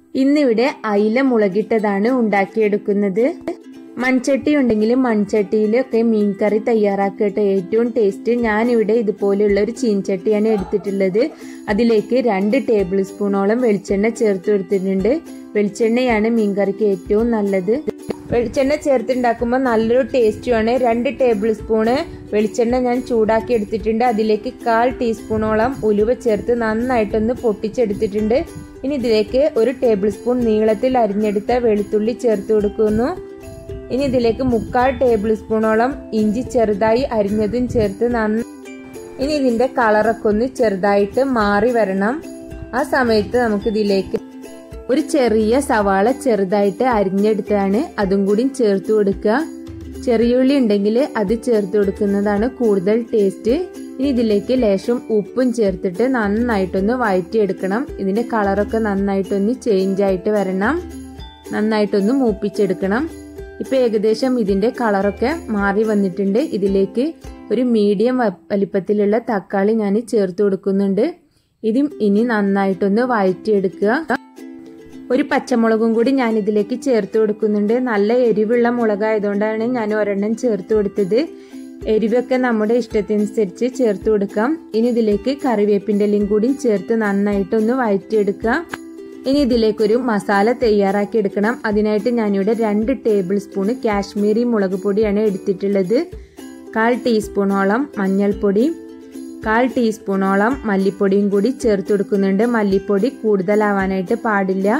ഇന്നിവിടെ അയില മുളകിട്ടതാണ് ഉണ്ടാക്കിയെടുക്കുന്നത് മൺചട്ടി ഉണ്ടെങ്കിൽ മൺചട്ടിയിലൊക്കെ മീൻകറി തയ്യാറാക്കിയിട്ട് ഏറ്റവും ടേസ്റ്റ് ഞാനിവിടെ ഇതുപോലെയുള്ള ഒരു ചീൻചട്ടിയാണ് എടുത്തിട്ടുള്ളത് അതിലേക്ക് രണ്ട് ടേബിൾ സ്പൂണോളം വെളിച്ചെണ്ണ ചേർത്ത് കൊടുത്തിട്ടുണ്ട് വെളിച്ചെണ്ണയാണ് മീൻകറിക്ക് ഏറ്റവും നല്ലത് വെളിച്ചെണ്ണ ചേർത്തുണ്ടാക്കുമ്പോൾ നല്ലൊരു ടേസ്റ്റുമാണ് രണ്ട് ടേബിൾ സ്പൂണ് വെളിച്ചെണ്ണ ഞാൻ ചൂടാക്കി എടുത്തിട്ടുണ്ട് അതിലേക്ക് കാൽ ടീസ്പൂണോളം ഉലുവ ചേർത്ത് നന്നായിട്ടൊന്ന് പൊട്ടിച്ചെടുത്തിട്ടുണ്ട് ഇനി ഇതിലേക്ക് ഒരു ടേബിൾ സ്പൂൺ നീളത്തിൽ അരിഞ്ഞെടുത്ത വെളുത്തുള്ളി ചേർത്ത് കൊടുക്കുന്നു ഇനി ഇതിലേക്ക് മുക്കാൽ ടേബിൾ സ്പൂണോളം ഇഞ്ചി ചെറുതായി അരിഞ്ഞതും ചേർത്ത് നന്ന ഇനി ഇതിന്റെ കളറൊക്കെ ഒന്ന് ചെറുതായിട്ട് മാറി വരണം ആ സമയത്ത് നമുക്ക് ഇതിലേക്ക് ഒരു ചെറിയ സവാള ചെറുതായിട്ട് അരിഞ്ഞെടുത്താണ് അതും കൂടി ചേർത്ത് കൊടുക്കുക ചെറിയുള്ളി ഉണ്ടെങ്കിൽ അത് ചേർത്ത് കൊടുക്കുന്നതാണ് കൂടുതൽ ടേസ്റ്റ് ഇനി ഇതിലേക്ക് ലേശം ഉപ്പും ചേർത്തിട്ട് നന്നായിട്ടൊന്ന് വഴറ്റിയെടുക്കണം ഇതിന്റെ കളറൊക്കെ നന്നായിട്ടൊന്ന് ചേഞ്ച് ആയിട്ട് വരണം നന്നായിട്ടൊന്ന് മൂപ്പിച്ചെടുക്കണം ഇപ്പൊ ഏകദേശം ഇതിന്റെ കളറൊക്കെ മാറി വന്നിട്ടുണ്ട് ഇതിലേക്ക് ഒരു മീഡിയം വലിപ്പത്തിലുള്ള തക്കാളി ഞാൻ ചേർത്ത് കൊടുക്കുന്നുണ്ട് ഇതും ഇനി നന്നായിട്ടൊന്ന് വഴറ്റിയെടുക്കുക ഒരു പച്ചമുളകും കൂടി ഞാൻ ഇതിലേക്ക് ചേർത്ത് കൊടുക്കുന്നുണ്ട് നല്ല എരിവുള്ള മുളകായതുകൊണ്ടാണ് ഞാൻ ഒരെണ്ണം ചേർത്ത് കൊടുത്തത് എരിവൊക്കെ നമ്മുടെ ഇഷ്ടത്തിനനുസരിച്ച് ചേർത്ത് കൊടുക്കാം ഇനി ഇതിലേക്ക് കറിവേപ്പിൻ്റെ ഇലയും കൂടി ചേർത്ത് നന്നായിട്ടൊന്ന് വഴറ്റിയെടുക്കുക ഇനി ഇതിലേക്കൊരു മസാല തയ്യാറാക്കി എടുക്കണം അതിനായിട്ട് ഞാനിവിടെ രണ്ട് ടേബിൾ സ്പൂൺ കാശ്മീരി മുളക് പൊടിയാണ് എടുത്തിട്ടുള്ളത് കാൽ ടീസ്പൂണോളം മഞ്ഞൾപ്പൊടി കാൽ ടീസ്പൂണോളം മല്ലിപ്പൊടിയും കൂടി ചേർത്ത് കൊടുക്കുന്നുണ്ട് മല്ലിപ്പൊടി കൂടുതലാവാനായിട്ട് പാടില്ല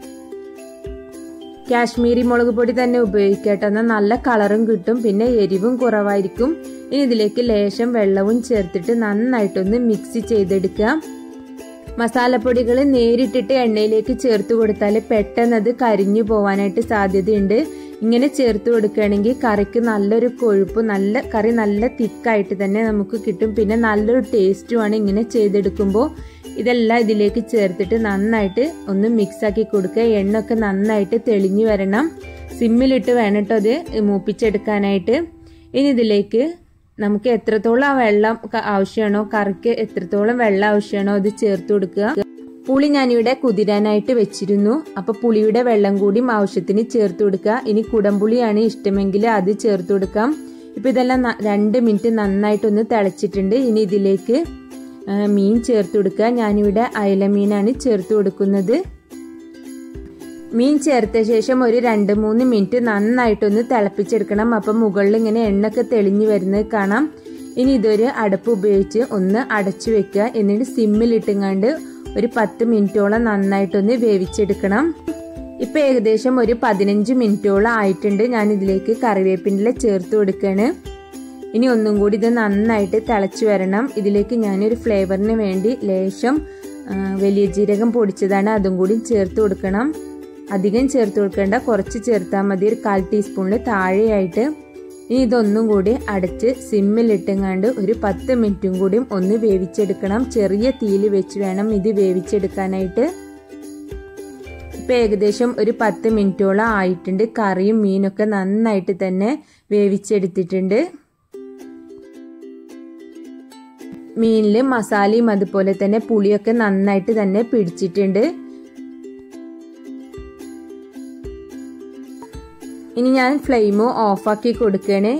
കാശ്മീരി മുളക് പൊടി തന്നെ ഉപയോഗിക്കട്ടെ എന്നാൽ നല്ല കളറും കിട്ടും പിന്നെ എരിവും കുറവായിരിക്കും ഇനി ഇതിലേക്ക് ലേശം വെള്ളവും ചേർത്തിട്ട് നന്നായിട്ടൊന്ന് മിക്സ് ചെയ്തെടുക്കുക മസാലപ്പൊടികൾ നേരിട്ടിട്ട് എണ്ണയിലേക്ക് ചേർത്ത് കൊടുത്താൽ പെട്ടെന്ന് അത് കരിഞ്ഞു പോവാനായിട്ട് സാധ്യതയുണ്ട് ഇങ്ങനെ ചേർത്ത് കൊടുക്കുകയാണെങ്കിൽ കറിക്ക് നല്ലൊരു കൊഴുപ്പ് നല്ല കറി നല്ല തിക്കായിട്ട് തന്നെ നമുക്ക് കിട്ടും പിന്നെ നല്ലൊരു ടേസ്റ്റുമാണ് ഇങ്ങനെ ചെയ്തെടുക്കുമ്പോൾ ഇതെല്ലാം ഇതിലേക്ക് ചേർത്തിട്ട് നന്നായിട്ട് ഒന്ന് മിക്സ് ആക്കി കൊടുക്കുക എണ്ണ ഒക്കെ നന്നായിട്ട് തെളിഞ്ഞു വരണം സിമ്മിലിട്ട് വേണം കേട്ടോ അത് മൂപ്പിച്ചെടുക്കാനായിട്ട് ഇനി ഇതിലേക്ക് നമുക്ക് എത്രത്തോളം ആ വെള്ളം ആവശ്യമാണോ കറിക്ക് എത്രത്തോളം വെള്ളം ആവശ്യമാണോ അത് ചേർത്ത് കൊടുക്കുക പുളി ഞാനിവിടെ കുതിരാനായിട്ട് വെച്ചിരുന്നു അപ്പൊ പുളിയുടെ വെള്ളം കൂടി ആവശ്യത്തിന് ചേർത്ത് കൊടുക്കുക ഇനി കുടംപുളിയാണ് ഇഷ്ടമെങ്കിൽ അത് ചേർത്ത് കൊടുക്കാം ഇപ്പൊ ഇതെല്ലാം രണ്ട് മിനിറ്റ് നന്നായിട്ടൊന്ന് തിളച്ചിട്ടുണ്ട് ഇനി ഇതിലേക്ക് മീൻ ചേർത്ത് കൊടുക്കുക ഞാനിവിടെ അയല മീനാണ് ചേർത്ത് കൊടുക്കുന്നത് മീൻ ചേർത്ത ശേഷം ഒരു രണ്ട് മൂന്ന് മിനിറ്റ് നന്നായിട്ടൊന്ന് തിളപ്പിച്ചെടുക്കണം അപ്പം മുകളിൽ ഇങ്ങനെ എണ്ണൊക്കെ തെളിഞ്ഞു വരുന്നത് കാണാം ഇനി ഇതൊരു അടപ്പ് ഉപയോഗിച്ച് ഒന്ന് അടച്ചു വെക്കുക എന്നിട്ട് സിമ്മിലിട്ടുങ്ങാണ്ട് ഒരു പത്ത് മിനിറ്റോളം നന്നായിട്ടൊന്ന് വേവിച്ചെടുക്കണം ഇപ്പൊ ഏകദേശം ഒരു പതിനഞ്ച് മിനിറ്റോളം ആയിട്ടുണ്ട് ഞാൻ ഇതിലേക്ക് കറിവേപ്പിൻ്റെ ചേർത്ത് കൊടുക്കുകയാണ് ഇനി ഒന്നും കൂടി ഇത് നന്നായിട്ട് തിളച്ചു വരണം ഇതിലേക്ക് ഞാനൊരു ഫ്ലേവറിന് വേണ്ടി ലേശം വലിയ ജീരകം പൊടിച്ചതാണ് അതും കൂടി ചേർത്ത് കൊടുക്കണം അധികം ചേർത്ത് കൊടുക്കേണ്ട കുറച്ച് ചേർത്താൽ മതി ഒരു കാൽ ടീസ്പൂണിൽ താഴെയായിട്ട് ഇനി ഇതൊന്നും കൂടി അടച്ച് സിമ്മിലിട്ടുങ്ങാണ്ട് ഒരു പത്ത് മിനിറ്റും കൂടി ഒന്ന് വേവിച്ചെടുക്കണം ചെറിയ തീയിൽ വെച്ച് വേണം ഇത് വേവിച്ചെടുക്കാനായിട്ട് ഇപ്പം ഏകദേശം ഒരു പത്ത് മിനിറ്റോളം ആയിട്ടുണ്ട് കറിയും മീനൊക്കെ നന്നായിട്ട് തന്നെ വേവിച്ചെടുത്തിട്ടുണ്ട് മീനിൽ മസാലയും അതുപോലെ തന്നെ പുളിയൊക്കെ നന്നായിട്ട് തന്നെ പിടിച്ചിട്ടുണ്ട് ഇനി ഞാൻ ഫ്ലെയിം ഓഫാക്കി കൊടുക്കുകയാണ്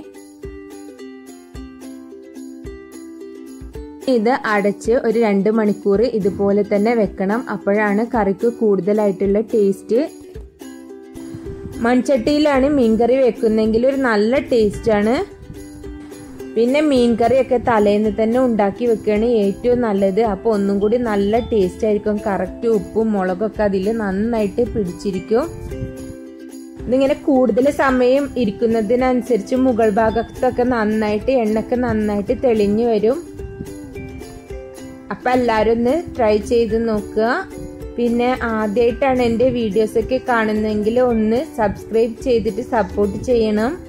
ഇത് അടച്ച് ഒരു രണ്ട് മണിക്കൂർ ഇതുപോലെ തന്നെ വെക്കണം അപ്പോഴാണ് കറിക്ക് കൂടുതലായിട്ടുള്ള ടേസ്റ്റ് മൺചട്ടിയിലാണ് മീൻകറി വെക്കുന്നെങ്കിൽ ഒരു നല്ല ടേസ്റ്റാണ് പിന്നെ മീൻകറിയൊക്കെ തലേന്ന് തന്നെ ഉണ്ടാക്കി വെക്കുകയാണ് ഏറ്റവും നല്ലത് അപ്പോൾ ഒന്നും കൂടി നല്ല ടേസ്റ്റ് ആയിരിക്കും കറക്റ്റ് ഉപ്പും മുളകൊക്കെ അതിൽ നന്നായിട്ട് പിടിച്ചിരിക്കും ഇതിങ്ങനെ കൂടുതൽ സമയം ഇരിക്കുന്നതിനനുസരിച്ച് മുകൾ ഭാഗത്തൊക്കെ നന്നായിട്ട് എണ്ണൊക്കെ നന്നായിട്ട് തെളിഞ്ഞു വരും അപ്പൊ എല്ലാവരും ഒന്ന് ട്രൈ ചെയ്ത് നോക്കുക പിന്നെ ആദ്യമായിട്ടാണ് എൻ്റെ വീഡിയോസൊക്കെ കാണുന്നതെങ്കിൽ ഒന്ന് സബ്സ്ക്രൈബ് ചെയ്തിട്ട് സപ്പോർട്ട് ചെയ്യണം